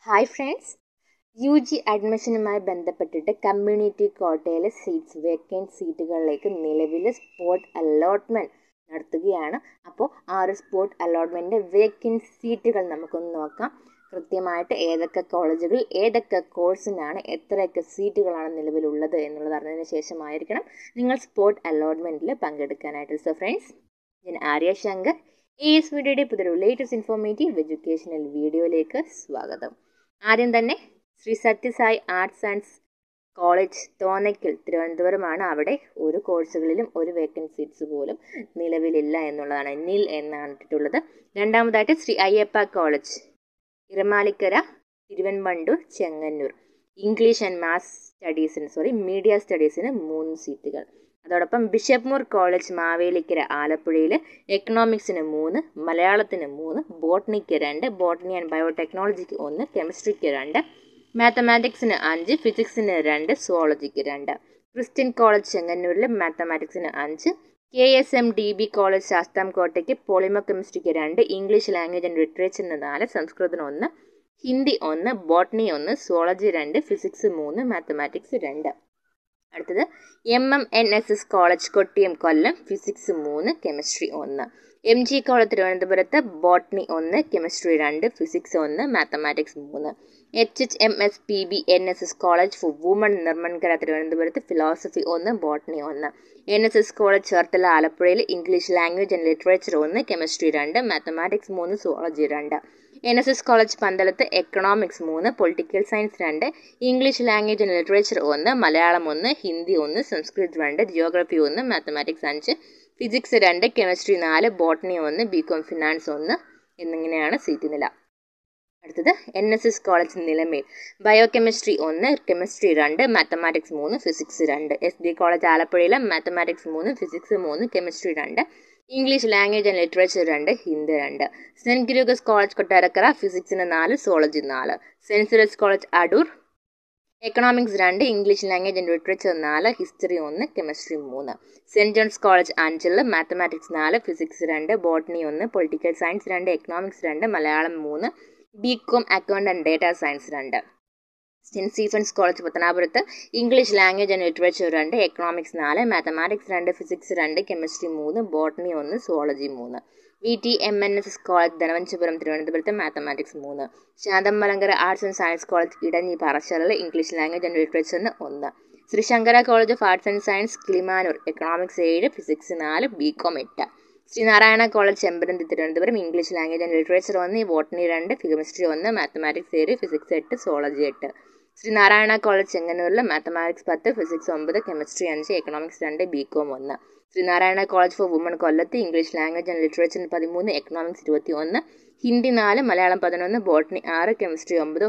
hi friends U G അഡ്മിഷനുമായി ബന്ധപ്പെട്ടിട്ട് community കോട്ടയിലെ സീറ്റ്സ് വേക്കൻറ്റ് സീറ്റുകളിലേക്ക് നിലവിൽ സ്പോട്ട് അലോട്ട്മെൻറ്റ് നടത്തുകയാണ് അപ്പോൾ ആ ഒരു സ്പോട്ട് അലോട്ട്മെൻറ്റിൻ്റെ വേക്കൻറ്റ് സീറ്റുകൾ നമുക്കൊന്ന് നോക്കാം കൃത്യമായിട്ട് ഏതൊക്കെ കോളേജുകളിൽ ഏതൊക്കെ കോഴ്സിനാണ് എത്രയൊക്കെ സീറ്റുകളാണ് നിലവിലുള്ളത് എന്നുള്ളത് അറിഞ്ഞതിന് ശേഷമായിരിക്കണം നിങ്ങൾ സ്പോട്ട് അലോട്ട്മെൻറ്റിൽ പങ്കെടുക്കാനായിട്ട് സോ ഫ്രണ്ട്സ് ഞാൻ ആര്യ ശങ്കർ എ എസ് മീഡിയയുടെ പുതിയൊരു ലേറ്റസ്റ്റ് ഇൻഫോർമേറ്റീവ് എഡ്യൂക്കേഷണൽ വീഡിയോയിലേക്ക് സ്വാഗതം ആദ്യം തന്നെ Shri Sathya Sai arts and college Thonnakkal തിരുവനന്തപുരമാണ് അവിടെ ഒരു കോഴ്സുകളിലും ഒരു വേക്കൻറ്റ് സീറ്റ്സ് പോലും നിലവിലില്ല എന്നുള്ളതാണ് നിൽ എന്നാണ് ഇട്ടിട്ടുള്ളത് രണ്ടാമതായിട്ട് Shri Ayyappa college Iramallikkara Thiruvanvandoor Chengannur English and maths സ്റ്റഡീസിന് സോറി മീഡിയ സ്റ്റഡീസിന് മൂന്ന് സീറ്റുകൾ അതോടൊപ്പം ബിഷപ്പ്മൂർ കോളേജ് മാവേലിക്കര ആലപ്പുഴയിൽ എക്കണോമിക്സിന് മൂന്ന് മലയാളത്തിന് മൂന്ന് ബോട്ടണിക്ക് രണ്ട് ബോട്ടണി ആൻഡ് ബയോടെക്നോളജിക്ക് ഒന്ന് കെമിസ്ട്രിക്ക് രണ്ട് മാത്തമാറ്റിക്സിന് അഞ്ച് ഫിസിക്സിന് രണ്ട് സുവോളജിക്ക് രണ്ട് ക്രിസ്ത്യൻ കോളേജ് ചെങ്ങന്നൂരിൽ മാത്തമാറ്റിക്സിന് അഞ്ച് K S M D B college ശാസ്താംകോട്ടയ്ക്ക് പോളിമോ കെമിസ്ട്രിക്ക് രണ്ട് ഇംഗ്ലീഷ് ലാംഗ്വേജ് ആൻഡ് ലിറ്ററേച്ചറിന് നാല് സംസ്കൃതത്തിന് ഒന്ന് ഹിന്ദി ഒന്ന് ബോട്ടണി ഒന്ന് സുവോളജി രണ്ട് ഫിസിക്സ് മൂന്ന് മാത്തമാറ്റിക്സ് രണ്ട് അടുത്തത് M M N S S college Kottiyam Kollam physics മൂന്ന് കെമിസ്ട്രി ഒന്ന് എം ജി കോളേജ് തിരുവനന്തപുരത്ത് ബോട്ടണി ഒന്ന് കെമിസ്ട്രി രണ്ട് ഫിസിക്സ് ഒന്ന് മാത്തമാറ്റിക്സ് മൂന്ന് H H M S P B N S S college for women Neeramankara തിരുവനന്തപുരത്ത് ഫിലോസഫി ഒന്ന് ബോട്ടണി ഒന്ന് N S S college Cherthala ആലപ്പുഴയിൽ ഇംഗ്ലീഷ് ലാംഗ്വേജ് ആൻഡ് ലിറ്ററേച്ചർ ഒന്ന് കെമിസ്ട്രി രണ്ട് മാത്തമാറ്റിക്സ് മൂന്ന് സുവോളജി രണ്ട് എൻ എസ് എസ് കോളേജ് പന്തളത്ത് എക്കണോമിക്സ് മൂന്ന് പൊളിറ്റിക്കൽ സയൻസ് രണ്ട് ഇംഗ്ലീഷ് ലാംഗ്വേജ് ആൻഡ് ലിറ്ററേച്ചർ ഒന്ന് മലയാളം ഒന്ന് ഹിന്ദി ഒന്ന് സംസ്കൃത് രണ്ട് ജിയോഗ്രഫി ഒന്ന് മാത്തമാറ്റിക്സ് അഞ്ച് ഫിസിക്സ് രണ്ട് കെമിസ്ട്രി നാല് ബോട്ടണി ഒന്ന് ബി കോം ഫിനാൻസ് ഒന്ന് എന്നിങ്ങനെയാണ് സീറ്റ് നില അടുത്തത് N S S college Nilamel biochemistry ഒന്ന് കെമിസ്ട്രി രണ്ട് മാത്തമാറ്റിക്സ് മൂന്ന് ഫിസിക്സ് രണ്ട് എസ് ഡി കോളേജ് ആലപ്പുഴയിലെ മാത്തമാറ്റിക്സ് മൂന്ന് ഫിസിക്സ് മൂന്ന് കെമിസ്ട്രി രണ്ട് ഇംഗ്ലീഷ് ലാംഗ്വേജ് ആൻഡ് ലിറ്ററേച്ചർ രണ്ട് ഹിന്ദി രണ്ട് സെൻറ്റ് ഗിരൂഗസ് കോളേജ് കൊട്ടാരക്കര ഫിസിക്സിന് നാല് സോളജി നാല് saint Cyril's college Adoor economics രണ്ട് ഇംഗ്ലീഷ് ലാംഗ്വേജ് ആൻഡ് ലിറ്ററേച്ചർ നാല് ഹിസ്റ്ററി ഒന്ന് കെമിസ്ട്രി മൂന്ന് സെൻറ്റ് ജോൺസ് കോളേജ് അഞ്ചിൽ മാത്തമാറ്റിക്സ് നാല് ഫിസിക്സ് രണ്ട് ബോട്ടണി ഒന്ന് പൊളിറ്റിക്കൽ സയൻസ് രണ്ട് എക്കണോമിക്സ് രണ്ട് മലയാളം മൂന്ന് B Com account and data science രണ്ട് സെൻറ്റ് സ്റ്റീഫൻസ് കോളേജ് പത്തനാപുരത്ത് ഇംഗ്ലീഷ് ലാംഗ്വേജ് ആൻഡ് ലിറ്ററേച്ചർ രണ്ട് എക്കണോമിക്സ് നാല് മാത്തമാറ്റിക്സ് രണ്ട് ഫിസിക്സ് രണ്ട് കെമിസ്ട്രി മൂന്ന് ബോട്ടണി ഒന്ന് സുവോളജി മൂന്ന് V T M N S S college Dhanuvachapuram തിരുവനന്തപുരത്ത് മാത്തമാറ്റിക്സ് മൂന്ന് ശാന്തമലങ്കര arts and science college Edanji പാറശാലയിൽ ഇംഗ്ലീഷ് ലാംഗ്വേജ് ആൻഡ് ലിറ്ററേച്ചറിന് ഒന്ന് Shri Shankara college of arts and science Kilimanoor economics ഏഴ് ഫിസിക്സ് നാല് ബി കോം എട്ട് Sreenarayana college Chempazhanthy Thiruvananthapuram English language and literature ഒന്ന് ബോട്ടണി രണ്ട് കെമിസ്ട്രി ഒന്ന് മാത്തമാറ്റിക്സ് ഏഴ് ഫിസിക്സ് എട്ട് സോളജി എട്ട് ശ്രീനാരായണ കോളേജ് ചെങ്ങന്നൂരിൽ മാത്തമാറ്റിക്സ് പത്ത് ഫിസിക്സ് ഒമ്പത് കെമിസ്ട്രി അഞ്ച് എക്കണോമിക്സ് രണ്ട് ബി കോം ഒന്ന് ശ്രീനാരായണ കോളേജ് ഫോർ വുമൺ കൊല്ലത്ത് ഇംഗ്ലീഷ് ലാംഗ്വേജ് ആൻഡ് ലിറ്ററേച്ചർ പതിമൂന്ന് എക്കണോമിക്സ് ഇരുപത്തി ഒന്ന് ഹിന്ദി നാല് മലയാളം പതിനൊന്ന് ബോട്ടണി ആറ് കെമിസ്ട്രി ഒമ്പത്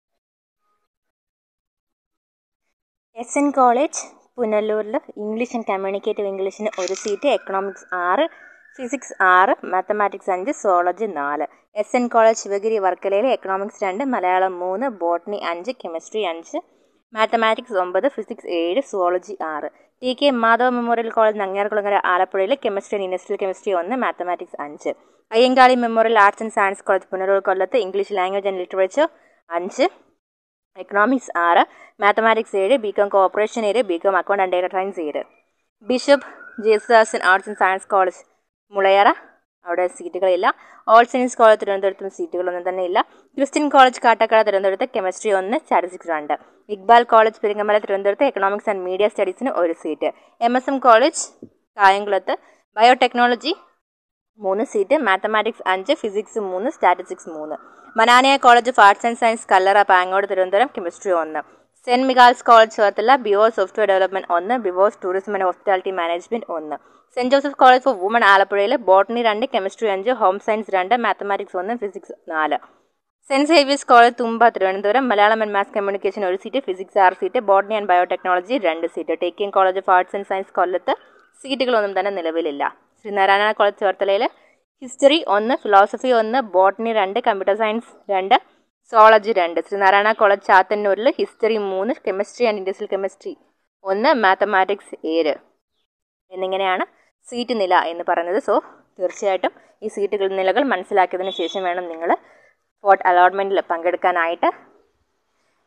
എസ് എൻ കോളേജ് പുനലൂരിൽ ഇംഗ്ലീഷ് ആൻഡ് കമ്മ്യൂണിക്കേറ്റീവ് ഇംഗ്ലീഷിന് ഒരു സീറ്റ് എക്കണോമിക്സ് ആറ് ഫിസിക്സ് ആറ് മാത്തമാറ്റിക്സ് അഞ്ച് സോളജി നാല് എസ് എൻ കോളേജ് ശിവഗിരി വർക്കലയിൽ എക്കണോമിക്സ് രണ്ട് മലയാളം മൂന്ന് ബോട്ടണി അഞ്ച് കെമിസ്ട്രി അഞ്ച് മാത്തമാറ്റിക്സ് ഒമ്പത് ഫിസിക്സ് ഏഴ് സുവോളജി ആറ് T K Madhava memorial college Nangiarkulangara ആലപ്പുഴയിൽ കെമിസ്ട്രി ആൻഡ് ഇൻഡസ്ട്രിയൽ കെമിസ്ട്രി ഒന്ന് മാത്തമാറ്റിക്സ് അഞ്ച് Ayyankali memorial arts and science college Punalur കൊല്ലത്ത് ഇംഗ്ലീഷ് ലാംഗ്വേജ് ആൻഡ് ലിറ്ററേച്ചർ അഞ്ച് എക്കണോമിക്സ് ആറ് മാത്തമാറ്റിക്സ് ഏഴ് ബി കോം കോപ്പറേഷൻ ഏഴ് B Com account and data science ഏഴ് bishop Jesudasan arts and science college Mulayara അവിടെ സീറ്റുകളില്ല ഓൾ സയൻസ് കോളേജ് തിരുവനന്തപുരത്തും സീറ്റുകളൊന്നും തന്നെ ഇല്ല ക്രിസ്ത്യൻ കോളേജ് കാട്ടക്കട തിരുവനന്തപുരത്ത് കെമിസ്ട്രി ഒന്ന് സ്റ്റാറ്റിസ്റ്റിക്സ് രണ്ട് ഇക്ബാൽ കോളേജ് പെരിങ്ങമല തിരുവനന്തപുരത്ത് എക്കണോമിക്സ് ആൻഡ് മീഡിയ സ്റ്റഡീസിന് ഒരു seat M S M college കായംകുളത്ത് ബയോടെക്നോളജി മൂന്ന് സീറ്റ് മാത്തമാറ്റിക്സ് അഞ്ച് ഫിസിക്സ് മൂന്ന് സ്റ്റാറ്റിസ്റ്റിക്സ് മൂന്ന് Mannaniya college of arts and science Kallara Pangode Thiruvananthapuram chemistry ഒന്ന് saint Michael's college Cherthala B Voc software development ഒന്ന് B Voc tourism and hospitality management ഒന്ന് saint Joseph college for women ആലപ്പുഴയിൽ botany രണ്ട് കെമിസ്ട്രി അഞ്ച് ഹോം സയൻസ് രണ്ട് മാത്തമാറ്റിക്സ് ഒന്ന് ഫിസിക്സ് നാല് സെന്റ് സേവിയസ് college Thumba Thiruvananthapuram Malayalam and maths communication ഒരു സീറ്റ് ഫിസിക്സ് ആറ് സീറ്റ് ബോട്ടണി ആൻഡ് ബയോടെക്നോളജി രണ്ട് seat T K M college of arts and science കൊല്ലത്ത് സീറ്റുകളൊന്നും തന്നെ നിലവിലില്ല ശ്രീനാരായണ കോളേജ് ചേർത്തലയിൽ ഹിസ്റ്ററി ഒന്ന് ഫിലോസഫി ഒന്ന് ബോട്ടണി രണ്ട് കമ്പ്യൂട്ടർ സയൻസ് രണ്ട് സോളജി രണ്ട് ശ്രീനാരായണ കോളേജ് ചാത്തന്നൂരിൽ ഹിസ്റ്ററി മൂന്ന് കെമിസ്ട്രി ആൻഡ് ഇൻഡസ്ട്രിയൽ കെമിസ്ട്രി ഒന്ന് മാത്തമാറ്റിക്സ് ഏഴ് എന്നിങ്ങനെയാണ് സീറ്റ് നില എന്ന് പറയുന്നത് സോ തീർച്ചയായിട്ടും ഈ സീറ്റുകൾ നിലകൾ മനസ്സിലാക്കിയതിന് ശേഷം വേണം നിങ്ങൾ സ്പോട്ട് അലോട്ട്മെൻറ്റിൽ പങ്കെടുക്കാനായിട്ട്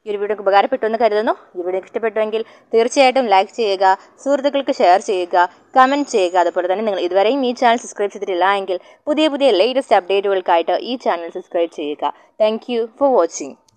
ഈ ഒരു വീഡിയോ ഉപകാരപ്പെട്ടു എന്ന് കരുതുന്നു ഈ വീഡിയോ ഇഷ്ടപ്പെട്ടുവെങ്കിൽ തീർച്ചയായിട്ടും ലൈക്ക് ചെയ്യുക സുഹൃത്തുക്കൾക്ക് ഷെയർ ചെയ്യുക കമൻറ്റ് ചെയ്യുക അതുപോലെ തന്നെ നിങ്ങൾ ഇതുവരെയും ഈ ചാനൽ സബ്സ്ക്രൈബ് ചെയ്തിട്ടില്ല എങ്കിൽ പുതിയ പുതിയ ലേറ്റസ്റ്റ് അപ്ഡേറ്റുകൾക്കായിട്ട് ഈ ചാനൽ സബ്സ്ക്രൈബ് ചെയ്യുക താങ്ക് ഫോർ വാച്ചിങ്